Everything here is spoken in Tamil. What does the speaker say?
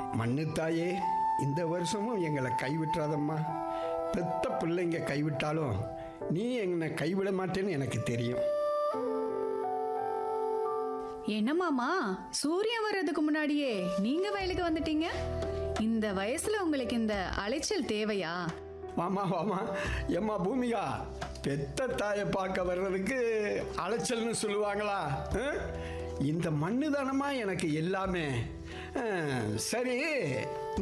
மண்ணுத்தாயே இந்த வருஷமும் எங்களை கைவிட்டுறாதம்மா பெத்த பிள்ளைங்க கைவிட்டாலும் நீ என்னை கைவிட மாட்டேன்னு எனக்கு தெரியும் என்ன மாமா சூரியன் வர்றதுக்கு முன்னாடியே நீங்க வயலுக்கு வந்துட்டீங்க இந்த வயசுல உங்களுக்கு இந்த அலைச்சல் தேவையா வாமா வாமா ஏம்மா பூமிகா பெத்த தாயை பார்க்க வர்றதுக்கு அலைச்சல்னு சொல்லுவாங்களா ஆ? இந்த மண்ணு தானம்மா எனக்கு எல்லாமே ஆ, சரி